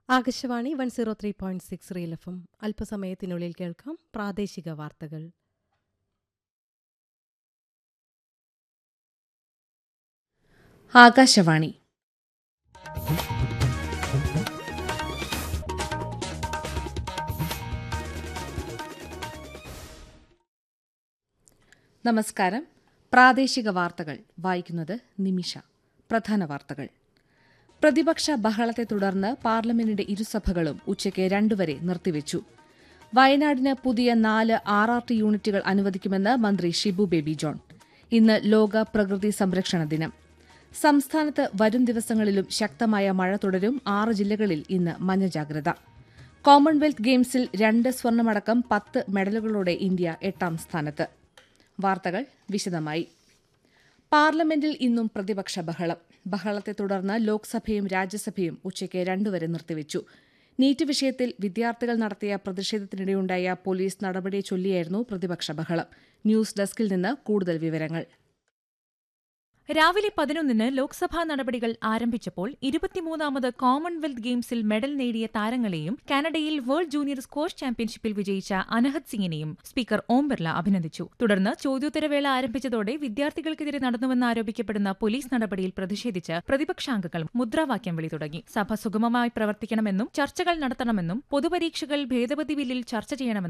Akashvani one zero three point six real F M അല്പസമയത്തിനുള്ളിൽ കേൾക്കാം പ്രാദേശിക വാർത്തകൾ ആകാശവാണി നമസ്കാരം പ്രാദേശിക വാർത്തകൾ വായിക്കുന്നത് നിമിഷ പ്രധാന വാർത്തകൾ പ്രതിപക്ഷ ബഹളത്തെ തുടർന്ന് പാർലമെന്റിന്റെ ഇരുസഭകളും ഉച്ചയ്ക്ക് രണ്ടുവരെ നിർത്തിവച്ചു വയനാടിന് പുതിയ നാല് ആർ ആർ ടി യൂണിറ്റുകൾ അനുവദിക്കുമെന്ന് മന്ത്രി ഷിബു ബേബി ജോൺ ഇന്ന് ലോക പ്രകൃതി സംരക്ഷണ ദിനം സംസ്ഥാനത്ത് വരും ദിവസങ്ങളിലും ശക്തമായ മഴ തുടരും ആറ് ജില്ലകളിൽ ഇന്ന് മഞ്ഞ ജാഗ്രത കോമൺവെൽത്ത് ഗെയിംസിൽ രണ്ട് സ്വർണമടക്കം പത്ത് മെഡലുകളോടെ ഇന്ത്യ എട്ടാം സ്ഥാനത്ത് വാർത്തകൾ വിശദമായി പാർലമെന്റിൽ ഇന്നും പ്രതിപക്ഷ ബഹളം ബഹളത്തെ തുടർന്ന് ലോക്സഭയും രാജ്യസഭയും ഉച്ചയ്ക്ക് രണ്ടുവരെ നിർത്തിവച്ചു നീറ്റ് വിഷയത്തിൽ വിദ്യാർത്ഥികൾ നടത്തിയ പ്രതിഷേധത്തിനിടെയുണ്ടായ പോലീസ് നടപടിയെ ചൊല്ലിയായിരുന്നു പ്രതിപക്ഷ ബഹളം ന്യൂസ് ഡെസ്കിൽ നിന്ന് കൂടുതൽ വിവരങ്ങൾ രാവിലെ പതിനൊന്നിന് ലോക്സഭാ നടപടികൾ ആരംഭിച്ചപ്പോൾ ഇരുപത്തിമൂന്നാമത് കോമൺവെൽത്ത് ഗെയിംസിൽ മെഡൽ നേടിയ താരങ്ങളെയും കാനഡയിൽ വേൾഡ് ജൂനിയർ സ്ക്വാഷ് ചാമ്പ്യൻഷിപ്പിൽ വിജയിച്ച അനഹത് സിംഗിനെയും സ്പീക്കർ ഓം ബിർല അഭിനന്ദിച്ചു തുടർന്ന് ചോദ്യോത്തരവേള ആരംഭിച്ചതോടെ വിദ്യാർത്ഥികൾക്കെതിരെ നടന്നുവെന്ന് ആരോപിക്കപ്പെടുന്ന പോലീസ് നടപടിയിൽ പ്രതിഷേധിച്ച് പ്രതിപക്ഷാംഗങ്ങൾ മുദ്രാവാക്യം വിളി തുടങ്ങി സഭ സുഗമമായി പ്രവർത്തിക്കണമെന്നും ചർച്ചകൾ നടത്തണമെന്നും പൊതുപരീക്ഷകൾ ഭേദഗതി ബില്ലിൽ ചർച്ച ചെയ്യണമെന്നും